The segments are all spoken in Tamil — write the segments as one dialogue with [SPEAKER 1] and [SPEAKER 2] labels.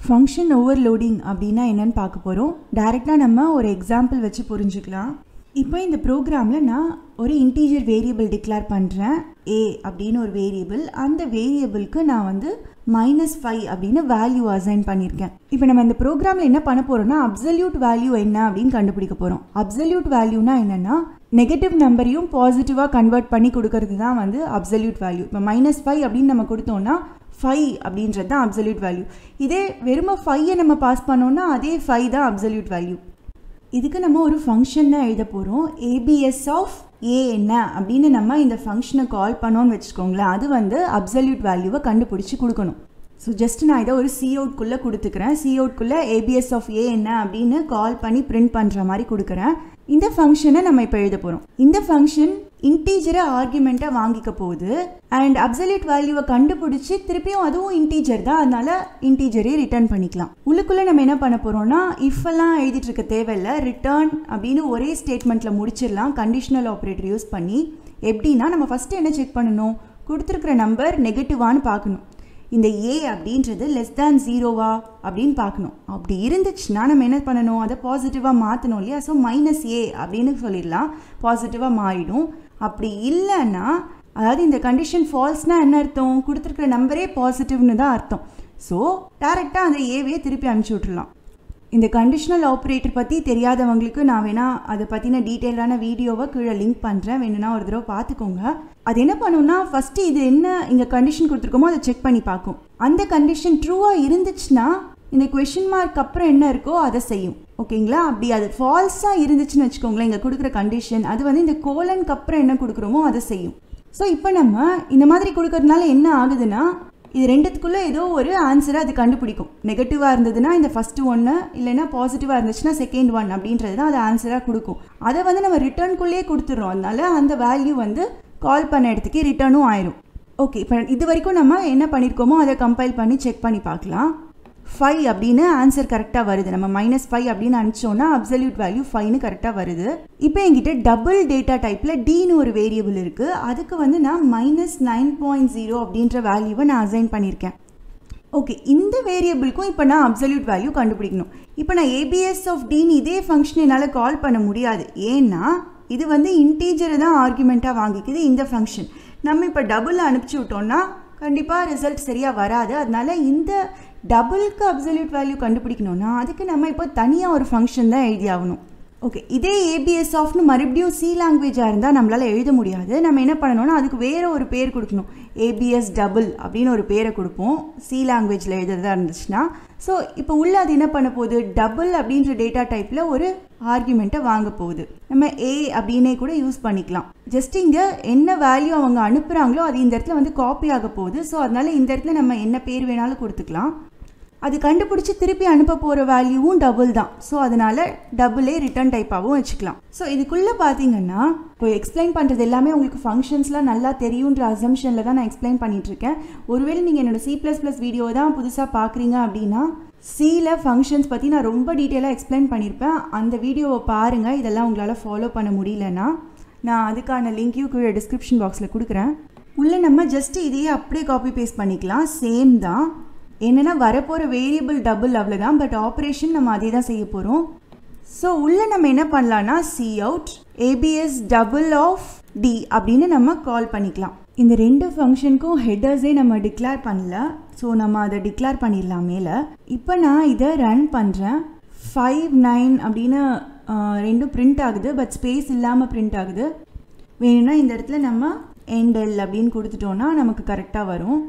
[SPEAKER 1] ஃபங்க்ஷன் ஓவர்லோடிங் அப்படின்னா என்னன்னு பார்க்க போகிறோம் டைரெக்டாக நம்ம ஒரு எக்ஸாம்பிள் வச்சு புரிஞ்சுக்கலாம் இப்போ இந்த ப்ரோக்ராமில் நான் ஒரு இன்டீஜர் வேரியபிள் டிக்ளேர் பண்ணுறேன் ஏ அப்படின்னு ஒரு வேரியபிள் அந்த வேரியபிளுக்கு நான் வந்து மைனஸ் ஃபைவ் அப்படின்னு வேல்யூ அசைன் பண்ணியிருக்கேன் இப்போ நம்ம இந்த ப்ரோக்ராமில் என்ன பண்ண போகிறோம்னா அப்சல்யூட் வேல்யூ என்ன அப்படின்னு கண்டுபிடிக்க போகிறோம் அப்சல்யூட் வேல்யூனா என்னென்னா நெகட்டிவ் நம்பரையும் பாசிட்டிவாக கன்வெர்ட் பண்ணி கொடுக்கறது தான் வந்து அப்சல்யூட் வேல்யூ இப்போ மைனஸ் ஃபைவ் அப்படின்னு நம்ம கொடுத்தோம்னா ஃபைவ் அப்படின்றது தான் அப்சல்யூட் வேல்யூ இதே வெறும ஃபைவை நம்ம பாஸ் பண்ணோம்னா அதே ஃபைவ் தான் அப்சல்யூட் வேல்யூ இதுக்கு நம்ம ஒரு ஃபங்க்ஷன் தான் எழுத போகிறோம் ஏபிஎஸ் ஆஃப் ஏ என்ன அப்படின்னு நம்ம இந்த ஃபங்க்ஷனை கால் பண்ணோன்னு வச்சுக்கோங்களேன் அது வந்து அப்சல்யூட் வேல்யூவை கண்டுபிடிச்சி கொடுக்கணும் ஸோ ஜஸ்ட் நான் இதை ஒரு சி அவுட்குள்ளே கொடுத்துக்கிறேன் சி அவுட்குள்ளே ஏபிஎஸ் ஆஃப் ஏ என்ன அப்படின்னு கால் பண்ணி பிரிண்ட் பண்ணுற மாதிரி கொடுக்குறேன் இந்த ஃபங்க்ஷனை நம்ம இப்போ எழுத போகிறோம் இந்த ஃபங்க்ஷன் இன்டீஜரை ஆர்குமெண்ட்டாக வாங்கிக்க போகுது அண்ட் அப்சல்யூட் வேல்யூவை கண்டுபிடிச்சி திருப்பியும் அதுவும் இன்டீஜர் தான் அதனால இன்டீஜரே ரிட்டர்ன் பண்ணிக்கலாம் உள்ளுக்குள்ளே நம்ம என்ன பண்ண போகிறோம்னா இஃப் எல்லாம் எழுதிட்டு இருக்க தேவையில்லை ரிட்டர்ன் அப்படின்னு ஒரே ஸ்டேட்மெண்ட்டில் முடிச்சிடலாம் கண்டிஷனல் ஆப்ரேட்டர் யூஸ் பண்ணி எப்படின்னா நம்ம ஃபஸ்ட்டு என்ன செக் பண்ணணும் கொடுத்துருக்குற நம்பர் நெகட்டிவான்னு பார்க்கணும் இந்த ஏ அப்படின்றது லெஸ் தேன் ஜீரோவா அப்படின்னு பார்க்கணும் அப்படி இருந்துச்சுன்னா நம்ம என்ன பண்ணணும் அதை பாசிட்டிவாக மாற்றணும் இல்லையா ஸோ மைனஸ் ஏ அப்படின்னு சொல்லிடலாம் பாசிட்டிவாக மாறிடும் அப்படி இல்லைன்னா அதாவது இந்த கண்டிஷன் ஃபால்ஸ்னால் என்ன அர்த்தம் கொடுத்துருக்குற நம்பரே பாசிட்டிவ்னு தான் அர்த்தம் ஸோ டேரெக்டாக அந்த ஏவே திருப்பி அனுப்பிச்சி விட்றலாம் இந்த கண்டிஷனல் ஆப்ரேட்டர் பற்றி தெரியாதவங்களுக்கு நான் வேணால் அதை பற்றின டீட்டெயிலான வீடியோவை கீழே லிங்க் பண்ணுறேன் வேணும்னா ஒரு தடவை பார்த்துக்கோங்க அது என்ன பண்ணுன்னா ஃபஸ்ட்டு இது என்ன இங்கே கண்டிஷன் கொடுத்துருக்கோமோ அதை செக் பண்ணி பார்க்கும் அந்த கண்டிஷன் ட்ரூவாக இருந்துச்சுன்னா இந்த கொஷின் மார்க் அப்புறம் என்ன இருக்கோ அதை செய்யும் ஓகேங்களா அப்படி அது ஃபால்ஸாக இருந்துச்சுன்னு வச்சுக்கோங்களேன் இங்கே கொடுக்குற கண்டிஷன் அது வந்து இந்த கோலனுக்கு அப்புறம் என்ன கொடுக்குறோமோ அதை செய்யும் ஸோ இப்போ நம்ம இந்த மாதிரி கொடுக்கறதுனால என்ன ஆகுதுன்னா இது ரெண்டுத்துக்குள்ளே ஏதோ ஒரு ஆன்சரை அது கண்டுபிடிக்கும் நெகட்டிவாக இருந்ததுன்னா இந்த ஃபஸ்ட்டு ஒன்று இல்லைன்னா பாசிட்டிவாக இருந்துச்சுன்னா செகண்ட் ஒன் அப்படின்றது தான் அது ஆன்சராக கொடுக்கும் அதை வந்து நம்ம ரிட்டர்னுக்குள்ளேயே கொடுத்துட்றோம் அதனால அந்த வேல்யூ வந்து கால் பண்ண இடத்துக்கே ரிட்டர்னும் ஆயிரும் ஓகே இப்போ இது வரைக்கும் நம்ம என்ன பண்ணியிருக்கோமோ அதை கம்பைல் பண்ணி செக் பண்ணி பார்க்கலாம் ஃபைவ் அப்படின்னு ஆன்சர் கரெக்டாக வருது நம்ம மைனஸ் ஃபைவ் அப்படின்னு அனுப்பிச்சோன்னா அப்சல்யூட் வேல்யூ ஃபைவ்னு கரெக்டாக வருது இப்போ என்கிட்ட டபுள் டேட்டா டைப்பில் டின்னு ஒரு வேரியபிள் இருக்குது அதுக்கு வந்து நான் மைனஸ் நைன் பாயிண்ட் ஜீரோ அப்படின்ற வேல்யூவை நான் அசைன் பண்ணியிருக்கேன் ஓகே இந்த வேரியபிளுக்கும் இப்போ நான் அப்சல்யூட் வேல்யூ கண்டுபிடிக்கணும் இப்போ நான் ஏபிஎஸ் ஆஃப் டின்னு இதே ஃபங்க்ஷன் என்னால் கால் பண்ண முடியாது ஏன்னா இது வந்து இன்டீஜரை தான் ஆர்குமெண்ட்டாக வாங்கிக்குது இந்த ஃபங்க்ஷன் நம்ம இப்போ டபுள் அனுப்பிச்சி விட்டோம்னா கண்டிப்பாக ரிசல்ட் சரியாக வராது அதனால இந்த டபுளுக்கு அப்சல்யூட் வேல்யூ கண்டுபிடிக்கணும்னா அதுக்கு நம்ம இப்போ தனியாக ஒரு ஃபங்க்ஷன் தான் எழுதி ஆகணும் ஓகே இதே ஏபிஎஸ் ஆஃப்னு மறுபடியும் சி லாங்குவேஜாக இருந்தால் நம்மளால் எழுத முடியாது நம்ம என்ன பண்ணணும்னா அதுக்கு வேறு ஒரு பேர் கொடுக்கணும் ஏபிஎஸ் டபுள் அப்படின்னு ஒரு பேரை கொடுப்போம் சி லாங்குவேஜில் எழுதுறதா இருந்துச்சுன்னா ஸோ இப்போ உள்ள அது என்ன பண்ண போகுது டபுள் அப்படின்ற டேட்டா டைப்பில் ஒரு ஆர்குமெண்ட்டை வாங்க போகுது நம்ம ஏ அப்படின்னே கூட யூஸ் பண்ணிக்கலாம் ஜஸ்ட் இங்கே என்ன வேல்யூ அவங்க அனுப்புகிறாங்களோ அது இந்த இடத்துல வந்து காப்பி ஆக போகுது ஸோ அதனால இந்த இடத்துல நம்ம என்ன பேர் வேணாலும் கொடுத்துக்கலாம் அது கண்டுபிடிச்சி திருப்பி அனுப்ப போகிற வேல்யூவும் டபுள் தான் ஸோ அதனால் டபுளே ரிட்டர்ன் டைப்பாகவும் வச்சுக்கலாம் ஸோ இதுக்குள்ளே பார்த்தீங்கன்னா இப்போ எக்ஸ்பிளைன் பண்ணுறது எல்லாமே உங்களுக்கு ஃபங்க்ஷன்ஸ்லாம் நல்லா தெரியுன்ற அசம்ஷனில் தான் நான் எக்ஸ்பிளைன் பண்ணிகிட்ருக்கேன் ஒருவேளை நீங்கள் என்னோடய சி ப்ளஸ் ப்ளஸ் வீடியோ தான் புதுசாக பார்க்குறீங்க அப்படின்னா சியில் ஃபங்க்ஷன்ஸ் பற்றி நான் ரொம்ப டீட்டெயிலாக எக்ஸ்பிளைன் பண்ணியிருப்பேன் அந்த வீடியோவை பாருங்கள் இதெல்லாம் உங்களால் ஃபாலோ பண்ண முடியலன்னா நான் அதுக்கான லிங்க்கையும் கீழே டிஸ்கிரிப்ஷன் பாக்ஸில் கொடுக்குறேன் உள்ளே நம்ம ஜஸ்ட் இதையே அப்படியே காப்பி பேஸ்ட் பண்ணிக்கலாம் சேம் தான் என்னென்னா வரப்போகிற வேரியபிள் டபுள் அவ்வளோதான் பட் ஆப்ரேஷன் நம்ம அதே தான் செய்ய போகிறோம் ஸோ உள்ளே நம்ம என்ன பண்ணலான்னா cout abs double of d அப்படின்னு நம்ம கால் பண்ணிக்கலாம் இந்த ரெண்டு ஃபங்க்ஷனுக்கும் ஹெட்டர்ஸே நம்ம டிக்ளேர் பண்ணல ஸோ நம்ம அதை டிக்ளேர் பண்ணிடலாம் மேலே இப்போ நான் இதை ரன் பண்ணுறேன் ஃபைவ் நைன் அப்படின்னு ரெண்டும் பிரிண்ட் ஆகுது பட் ஸ்பேஸ் இல்லாமல் பிரிண்ட் ஆகுது வேணும்னா இந்த இடத்துல நம்ம என்டெல் அப்படின்னு கொடுத்துட்டோன்னா நமக்கு கரெக்டாக வரும்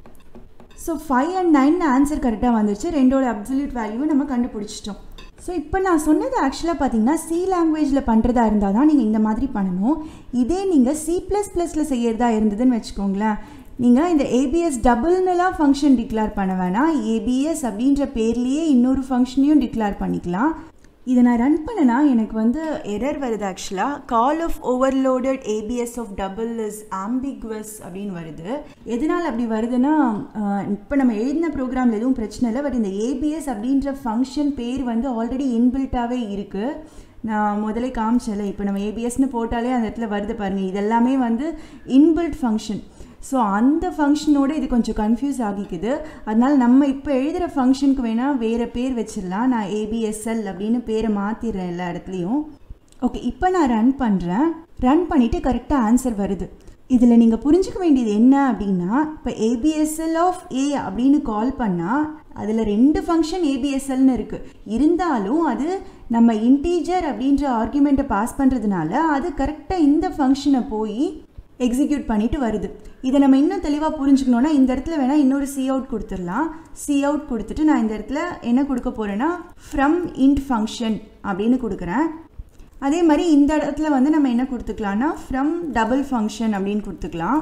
[SPEAKER 1] so five and nine answer கரெக்டாக வந்துச்சு ரெண்டோட அப்சல்யூட் வேல்யூவை நம்ம கண்டுபிடிச்சிட்டோம் ஸோ இப்போ நான் சொன்னது ஆக்சுவலாக பார்த்தீங்கன்னா சி லாங்குவேஜில் பண்ணுறதா இருந்தால் தான் நீங்கள் இந்த மாதிரி பண்ணணும் இதே நீங்கள் சி ப்ளஸ் ப்ளஸில் செய்கிறதா இருந்ததுன்னு வச்சுக்கோங்களேன் நீங்கள் இந்த ஏபிஎஸ் டபுள்னுலாம் ஃபங்க்ஷன் டிக்ளேர் பண்ண வேணாம் ஏபிஎஸ் அப்படின்ற பேர்லேயே இன்னொரு ஃபங்க்ஷனையும் டிக்ளேர் பண்ணிக்கலாம் இதை நான் ரன் பண்ணனா எனக்கு வந்து எரர் வருது ஆக்சுவலாக call of overloaded abs of double is ambiguous அப்படின்னு வருது எதனால் அப்படி வருதுன்னா இப்போ நம்ம எழுதின ப்ரோக்ராமில் எதுவும் பிரச்சனை இல்லை பட் இந்த ஏபிஎஸ் அப்படின்ற ஃபங்க்ஷன் பேர் வந்து ஆல்ரெடி இன்பில்ட்டாகவே இருக்குது நான் முதலே காமிச்சல இப்போ நம்ம ஏபிஎஸ்னு போட்டாலே அந்த இடத்துல வருது பாருங்கள் இதெல்லாமே வந்து இன்பில்ட் ஃபங்க்ஷன் ஸோ அந்த ஃபங்க்ஷனோட இது கொஞ்சம் கன்ஃபியூஸ் ஆகிக்குது அதனால் நம்ம இப்போ எழுதுகிற ஃபங்க்ஷனுக்கு வேணால் வேறு பேர் வச்சிடலாம் நான் ஏபிஎஸ்எல் அப்படின்னு பேரை மாற்றிடுறேன் எல்லா இடத்துலையும் ஓகே இப்போ நான் ரன் பண்ணுறேன் ரன் பண்ணிவிட்டு கரெக்டாக ஆன்சர் வருது இதில் நீங்கள் புரிஞ்சுக்க வேண்டியது என்ன அப்படின்னா இப்போ ஏபிஎஸ்எல் ஆஃப் ஏ அப்படின்னு கால் பண்ணால் அதில் ரெண்டு ஃபங்க்ஷன் ஏபிஎஸ்எல்னு இருக்குது இருந்தாலும் அது நம்ம இன்டீஜர் அப்படின்ற ஆர்குமெண்ட்டை பாஸ் பண்ணுறதுனால அது கரெக்டாக இந்த ஃபங்க்ஷனை போய் எக்ஸிக்யூட் பண்ணிட்டு வருது இதை நம்ம இன்னும் தெளிவாக புரிஞ்சுக்கணுன்னா இந்த இடத்துல வேணால் இன்னொரு சி அவுட் கொடுத்துடலாம் சி அவுட் கொடுத்துட்டு நான் இந்த இடத்துல என்ன கொடுக்க போகிறேன்னா ஃப்ரம் இன்ட் ஃபங்க்ஷன் அப்படின்னு கொடுக்குறேன் அதே மாதிரி இந்த இடத்துல வந்து நம்ம என்ன கொடுத்துக்கலாம்னா ஃப்ரம் டபுள் ஃபங்க்ஷன் அப்படின்னு கொடுத்துக்கலாம்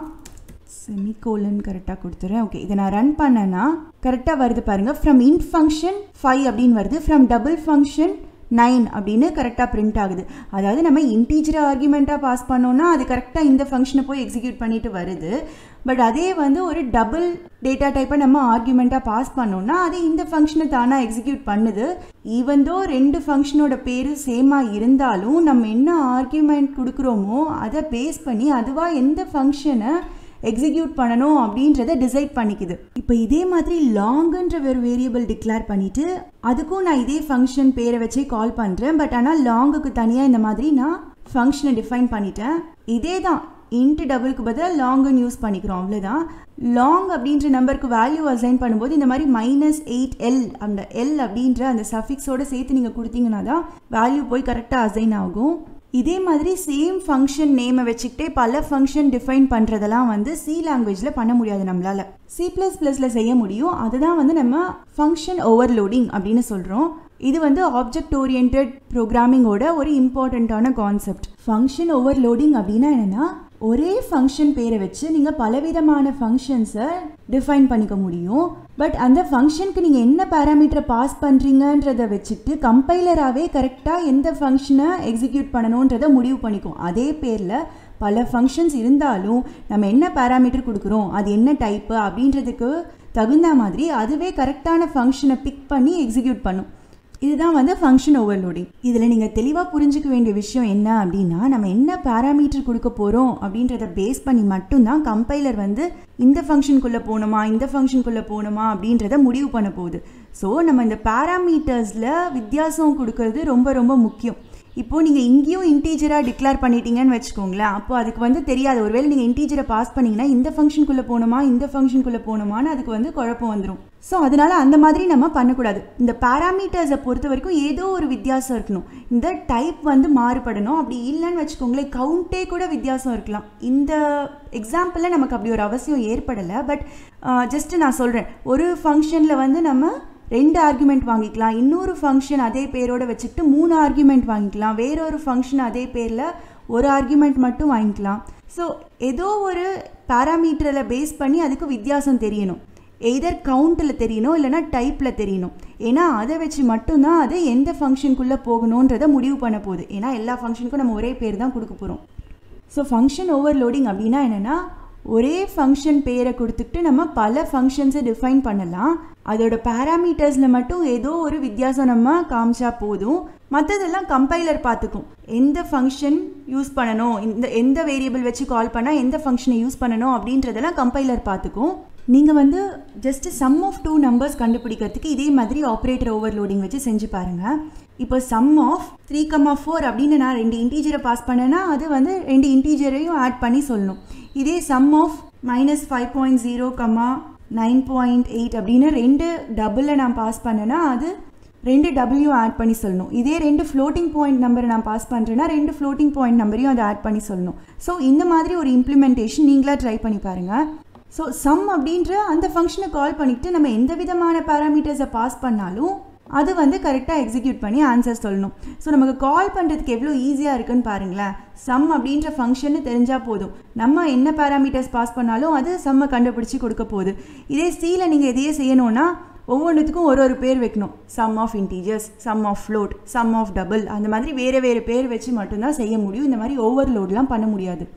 [SPEAKER 1] செமிகோலன் கரெக்டாக கொடுத்துறேன் ஓகே இதை நான் ரன் பண்ணேன்னா கரெக்டாக வருது பாருங்கள் ஃப்ரம் இன்ட் ஃபங்க்ஷன் ஃபைவ் அப்படின்னு வருது ஃப்ரம் டபுள் ஃபங்க்ஷன் நைன் அப்படின்னு கரெக்டாக பிரிண்ட் ஆகுது அதாவது நம்ம இன்டீஜரை ஆர்குமெண்ட்டாக பாஸ் பண்ணோன்னா அது கரெக்டாக இந்த ஃபங்க்ஷனை போய் எக்ஸிக்யூட் பண்ணிட்டு வருது பட் அதே வந்து ஒரு டபுள் டேட்டா டைப்பை நம்ம ஆர்குமெண்ட்டாக பாஸ் பண்ணோம்னா அது இந்த ஃபங்க்ஷனை தானாக எக்ஸிக்யூட் பண்ணுது ஈவன் தோ ரெண்டு ஃபங்க்ஷனோட பேர் சேமாக இருந்தாலும் நம்ம என்ன ஆர்குமெண்ட் கொடுக்குறோமோ அதை பேஸ் பண்ணி அதுவாக எந்த ஃபங்க்ஷனை எக்ஸிக்யூட் பண்ணணும் அப்படின்றத டிசைட் பண்ணிக்குது இப்போ இதே மாதிரி லாங்குன்ற ஒரு வேரியபிள் டிக்ளேர் பண்ணிவிட்டு அதுக்கும் நான் இதே ஃபங்க்ஷன் பேரை வச்சே கால் பண்ணுறேன் பட் ஆனால் லாங்குக்கு தனியாக இந்த மாதிரி நான் ஃபங்க்ஷனை டிஃபைன் பண்ணிட்டேன் இதே தான் இன்ட்டு டபுளுக்கு பதிலாக லாங்குன்னு யூஸ் பண்ணிக்கிறோம் அவ்வளோதான் லாங் அப்படின்ற நம்பருக்கு வேல்யூ அசைன் பண்ணும்போது இந்த மாதிரி மைனஸ் எயிட் எல் அந்த எல் அப்படின்ற அந்த சஃபிக்ஸோட சேர்த்து நீங்கள் கொடுத்தீங்கன்னா தான் வேல்யூ போய் கரெக்டாக அசைன் ஆகும் இதே மாதிரி சேம் ஃபங்க்ஷன் நேமை வச்சுக்கிட்டே பல ஃபங்க்ஷன் டிஃபைன் பண்ணுறதெல்லாம் வந்து சி லாங்குவேஜில் பண்ண முடியாது நம்மளால் சி ப்ளஸ் ப்ளஸில் செய்ய முடியும் அதுதான் வந்து நம்ம ஃபங்க்ஷன் ஓவர்லோடிங் அப்படின்னு சொல்கிறோம் இது வந்து ஆப்ஜெக்ட் ஓரியன்ட் ப்ரோக்ராமிங்கோட ஒரு இம்பார்ட்டண்ட்டான கான்செப்ட் ஃபங்க்ஷன் ஓவர்லோடிங் அப்படின்னா என்னென்னா ஒரே ஃபங்க்ஷன் பேரை வச்சு நீங்கள் பலவிதமான ஃபங்க்ஷன்ஸை டிஃபைன் பண்ணிக்க முடியும் பட் அந்த ஃபங்க்ஷனுக்கு நீங்கள் என்ன பேராமீட்டரை பாஸ் பண்ணுறீங்கன்றதை வச்சுட்டு கம்பைலராகவே கரெக்டாக எந்த ஃபங்க்ஷனை எக்ஸிக்யூட் பண்ணணுன்றதை முடிவு பண்ணிக்கும் அதே பேரில் பல ஃபங்க்ஷன்ஸ் இருந்தாலும் நம்ம என்ன பேராமீட்டர் கொடுக்குறோம் அது என்ன டைப்பு அப்படின்றதுக்கு தகுந்த மாதிரி அதுவே கரெக்டான ஃபங்க்ஷனை பிக் பண்ணி எக்ஸிக்யூட் பண்ணும் இதுதான் வந்து ஃபங்க்ஷன் ஓவர்லோடிங் இதில் நீங்கள் தெளிவாக புரிஞ்சுக்க வேண்டிய விஷயம் என்ன அப்படின்னா நம்ம என்ன பேராமீட்டர் கொடுக்க போகிறோம் அப்படின்றத பேஸ் பண்ணி மட்டும்தான் கம்பைலர் வந்து இந்த ஃபங்க்ஷனுக்குள்ளே போகணுமா இந்த ஃபங்க்ஷனுக்குள்ளே போகணுமா அப்படின்றத முடிவு பண்ண போகுது ஸோ நம்ம இந்த பேராமீட்டர்ஸில் வித்தியாசம் கொடுக்கறது ரொம்ப ரொம்ப முக்கியம் இப்போது நீங்கள் இங்கேயும் இன்டீஜராக டிக்ளேர் பண்ணிட்டீங்கன்னு வச்சுக்கோங்களேன் அப்போ அதுக்கு வந்து தெரியாது ஒருவேளை நீங்கள் இன்டீஜரை பாஸ் பண்ணிங்கன்னா இந்த ஃபங்க்ஷனுக்குள்ளே போகணுமா இந்த ஃபங்க்ஷனுக்குள்ளே போகணுமான்னு அதுக்கு வந்து குழப்பம் வந்துடும் ஸோ அதனால் அந்த மாதிரி நம்ம பண்ணக்கூடாது இந்த பேராமீட்டர்ஸை பொறுத்த வரைக்கும் ஏதோ ஒரு வித்தியாசம் இருக்கணும் இந்த டைப் வந்து மாறுபடணும் அப்படி இல்லைன்னு வச்சுக்கோங்களேன் கவுண்டே கூட வித்தியாசம் இருக்கலாம் இந்த எக்ஸாம்பிளில் நமக்கு அப்படி ஒரு அவசியம் ஏற்படலை பட் ஜஸ்ட்டு நான் சொல்கிறேன் ஒரு ஃபங்க்ஷனில் வந்து நம்ம ரெண்டு ஆர்குமெண்ட் வாங்கிக்கலாம் இன்னொரு ஃபங்க்ஷன் அதே பேரோட வச்சுக்கிட்டு மூணு ஆர்குமெண்ட் வாங்கிக்கலாம் வேறொரு ஃபங்க்ஷன் அதே பேரில் ஒரு ஆர்குமெண்ட் மட்டும் வாங்கிக்கலாம் ஸோ ஏதோ ஒரு பேராமீட்டரில் பேஸ் பண்ணி அதுக்கு வித்தியாசம் தெரியணும் எய்தர் கவுண்ட்டில் தெரியணும் இல்லைனா டைப்பில் தெரியணும் ஏன்னா அதை வச்சு மட்டும்தான் அது எந்த ஃபங்க்ஷனுக்குள்ளே போகணுன்றதை முடிவு பண்ண போகுது ஏன்னா எல்லா ஃபங்க்ஷனுக்கும் நம்ம ஒரே பேர் தான் கொடுக்க போகிறோம் ஸோ ஃபங்க்ஷன் ஓவர்லோடிங் அப்படின்னா என்னென்னா ஒரே ஃபங்க்ஷன் பேரை கொடுத்துக்கிட்டு நம்ம பல ஃபங்க்ஷன்ஸை டிஃபைன் பண்ணலாம் அதோட பேராமீட்டர்ஸில் மட்டும் ஏதோ ஒரு வித்தியாசம் நம்ம காமிச்சா போதும் மற்றதெல்லாம் கம்பைலர் பார்த்துக்கும் எந்த ஃபங்க்ஷன் யூஸ் பண்ணணும் இந்த எந்த வேரியபிள் வச்சு கால் பண்ணால் எந்த ஃபங்க்ஷனை யூஸ் பண்ணணும் அப்படின்றதெல்லாம் கம்பைலர் பார்த்துக்கும் நீங்கள் வந்து just sum of two numbers கண்டுபிடிக்கிறதுக்கு இதே மாதிரி ஆப்ரேட்டர் ஓவர்லோடிங் வச்சு செஞ்சு பாருங்கள் இப்போ sum of three comma four அப்படின்னு நான் ரெண்டு இன்டீஜரை பாஸ் பண்ணேன்னா அது வந்து ரெண்டு இன்டீஜரையும் ஆட் பண்ணி சொல்லணும் இதே sum of minus five point zero comma nine point eight அப்படின்னு ரெண்டு டபுளை நான் பாஸ் பண்ணேன்னா அது ரெண்டு டபுள்யூ ஆட் பண்ணி சொல்லணும் இதே ரெண்டு ஃப்ளோட்டிங் பாயிண்ட் நம்பரை நான் பாஸ் பண்ணுறேன்னா ரெண்டு ஃப்ளோட்டிங் பாயிண்ட் நம்பரையும் அதை ஆட் பண்ணி சொல்லணும் ஸோ இந்த மாதிரி ஒரு இம்ப்ளிமெண்டேஷன் நீங்களாக ட்ரை பண்ணி பாருங்கள் ஸோ சம் அப்படின்ற அந்த ஃபங்க்ஷனை கால் பண்ணிக்கிட்டு நம்ம எந்த விதமான பேராமீட்டர்ஸை பாஸ் பண்ணாலும் அது வந்து கரெக்டாக எக்ஸிக்யூட் பண்ணி ஆன்சர் சொல்லணும் ஸோ நமக்கு கால் பண்ணுறதுக்கு எவ்வளோ ஈஸியாக இருக்குன்னு பாருங்களேன் சம் அப்படின்ற ஃபங்க்ஷன்னு தெரிஞ்சால் போதும் நம்ம என்ன பேராமீட்டர்ஸ் பாஸ் பண்ணாலும் அது சம்மை கண்டுபிடிச்சி கொடுக்க போகுது இதே சியில் நீங்கள் எதையே செய்யணும்னா ஒவ்வொன்றுத்துக்கும் ஒரு ஒரு பேர் வைக்கணும் sum of integers sum of float sum of double அந்த மாதிரி வேறு வேறு பேர் வச்சு மட்டும்தான் செய்ய முடியும் இந்த மாதிரி ஓவர்லோட்லாம் பண்ண முடியாது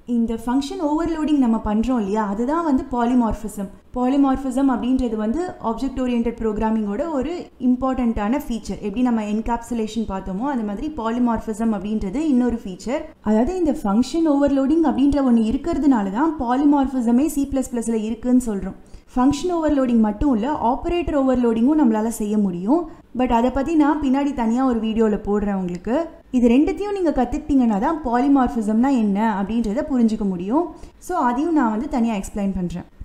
[SPEAKER 1] இந்த ஃபங்க்ஷன் ஓவர்லோடிங் நம்ம பண்ணுறோம் இல்லையா அதுதான் வந்து பாலிமார்ஃபிசம் பாலிமார்ஃபிசம் அப்படின்றது வந்து ஆப்ஜெக்ட் ஓரியன்ட் ப்ரோக்ராமிங்கோட ஒரு இம்பார்ட்டண்ட்டான ஃபீச்சர் எப்படி நம்ம என்காப்சுலேஷன் பார்த்தோமோ அது மாதிரி பாலிமார்ஃபிசம் அப்படின்றது இன்னொரு ஃபீச்சர் அதாவது இந்த ஃபங்க்ஷன் ஓவர்லோடிங் அப்படின்ற ஒன்று இருக்கிறதுனால தான் பாலிமார்ஃபிசமே சி ப்ளஸ் ப்ளஸில் இருக்குன்னு சொல்கிறோம் ஃபங்க்ஷன் ஓவர்லோடிங் மட்டும் இல்லை ஆப்ரேட்டர் ஓவர்லோடிங்கும் நம்மளால் செய்ய முடியும் பட் அதை பற்றி நான் பின்னாடி தனியாக ஒரு வீடியோவில் போடுறேன் உங்களுக்கு இது ரெண்டுத்தையும் நீங்கள் கற்றுக்கிட்டீங்கன்னா தான் பாலிமார்ஃபிசம்னா என்ன அப்படின்றத புரிஞ்சுக்க முடியும் ஸோ அதையும் நான் வந்து தனியாக எக்ஸ்பிளைன் பண்ணுறேன்